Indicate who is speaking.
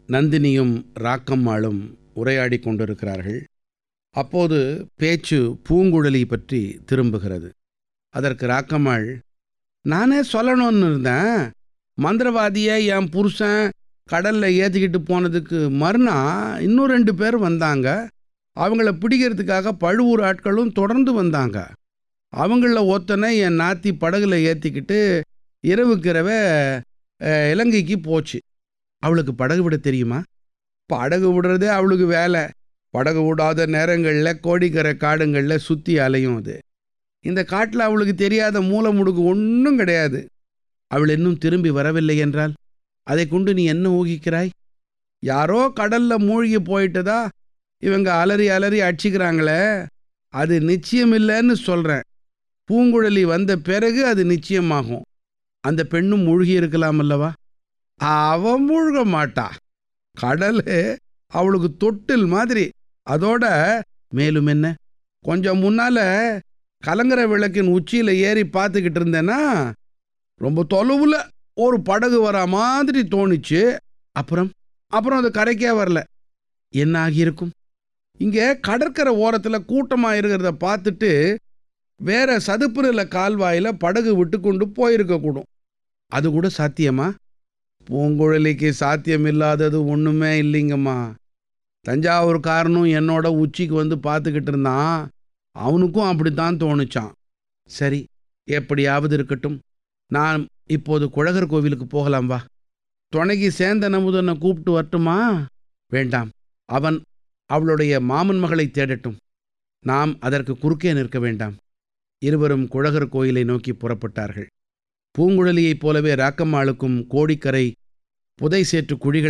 Speaker 1: நந்தினியும் ராக்கம்மாளும் உரையாடிக் கொண்டிருக்கிறார்கள் அப்போது பேச்சு பூங்குழலி பற்றி திரும்புகிறது அதற்கு ராக்கம்மாள் நானே சொல்லணும்னு இருந்தேன் மந்திரவாதியை என் புருஷன் கடலில் ஏற்றிக்கிட்டு போனதுக்கு மறுநாள் இன்னும் ரெண்டு பேர் வந்தாங்க அவங்கள பிடிக்கிறதுக்காக பழுவூர் ஆட்களும் தொடர்ந்து வந்தாங்க அவங்கள ஒத்தனை என் நாத்தி படகுல ஏற்றிக்கிட்டு இரவுக்கிரவ அஹ், இலங்கைக்கு போச்சு அவளுக்கு படகு விட தெரியுமா படகு விடுறதே அவளுக்கு வேலை படகு விடாத நேரங்களில் கோடிக்கரை காடுங்களில் சுற்றி அலையும் அது இந்த காட்டில் அவளுக்கு தெரியாத மூல முடுக்கு ஒன்றும் கிடையாது அவள் இன்னும் திரும்பி வரவில்லை என்றால் அதை கொண்டு நீ என்ன ஊகிக்கிறாய் யாரோ கடல்ல மூழ்கி போயிட்டதா இவங்க அலறி அலறி அடிச்சுக்கிறாங்களே அது நிச்சயம் இல்லைன்னு சொல்கிறேன் பூங்குழலி வந்த பிறகு அது நிச்சயமாகும் அந்த பெண்ணும் மூழ்கி இருக்கலாம் அல்லவா அவ மூழ்க மாட்டா கடல் அவளுக்கு தொட்டில் மாதிரி அதோட மேலும் என்ன கொஞ்சம் முன்னால கலங்கர விளக்கின் உச்சியில் ஏறி பார்த்துக்கிட்டு இருந்தேன்னா ரொம்ப தொலைவுல ஒரு படகு வர மாதிரி தோணுச்சு அப்புறம் அப்புறம் அது கரைக்கே வரல என்ன ஆகியிருக்கும் இங்கே கடற்கரை ஓரத்தில் கூட்டமாக இருக்கிறத பார்த்துட்டு வேற சதுப்பு நில கால்வாயில் படகு விட்டு கொண்டு போயிருக்கக்கூடும் அது கூட சாத்தியமா பூங்குழலிக்கு சாத்தியம் இல்லாதது ஒன்றுமே இல்லைங்கம்மா தஞ்சாவூர்காரனும் என்னோட உச்சிக்கு வந்து பார்த்துக்கிட்டு இருந்தான் அவனுக்கும் அப்படித்தான் தோணுச்சான் சரி எப்படியாவது இருக்கட்டும் நான் இப்போது குழகர் கோவிலுக்கு போகலாம் வா துணைக்கு சேந்த நமுதனை கூப்பிட்டு வரட்டுமா வேண்டாம் அவன் அவளுடைய மாமன் மகளை தேடட்டும் நாம் அதற்கு குறுக்கே நிற்க வேண்டாம் இருவரும் குழகர் கோயிலை நோக்கி புறப்பட்டார்கள் பூங்குழலியைப் போலவே ராக்கம்மாளுக்கும் கோடிக்கரை புதை சேற்று குழிகள்